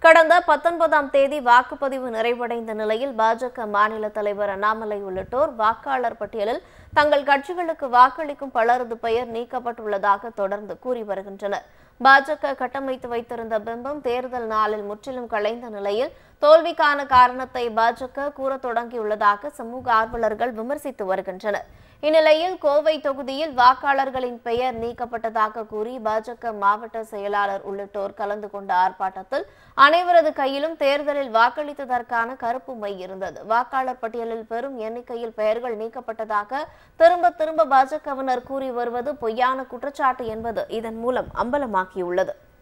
கடந்த பத்தொன்பதாம் தேதி வாக்குப்பதிவு நிறைவடைந்த நிலையில் பாஜக மாநில தலைவர் அண்ணாமலை உள்ளிட்டோர் வாக்காளர் பட்டியலில் தங்கள் கட்சிகளுக்கு வாக்களிக்கும் பலரது பெயர் நீக்கப்பட்டுள்ளதாக தொடர்ந்து கூறி வருகின்றனர் பாஜக கட்டமைத்து வைத்திருந்த பிம்பம் தேர்தல் நாளில் முற்றிலும் களைந்த நிலையில் தோல்விக்கான காரணத்தை பாஜக கூறத் தொடங்கியுள்ளதாக சமூக ஆர்வலர்கள் விமர்சித்து வருகின்றனர் இந்நிலையில் கோவை தொகுதியில் வாக்காளர்களின் பெயர் நீக்கப்பட்டதாக கூறி பாஜக மாவட்ட செயலாளர் உள்ளிட்டோர் கலந்து கொண்ட ஆர்ப்பாட்டத்தில் அனைவரது கையிலும் தேர்தலில் வாக்களித்ததற்கான கருப்பு மை இருந்தது வாக்காளர் பட்டியலில் பெரும் எண்ணிக்கையில் பெயர்கள் நீக்கப்பட்டதாக திரும்ப திரும்ப பாஜகவினர் கூறி வருவது பொய்யான குற்றச்சாட்டு என்பது இதன் மூலம் அம்பலமாகியுள்ளது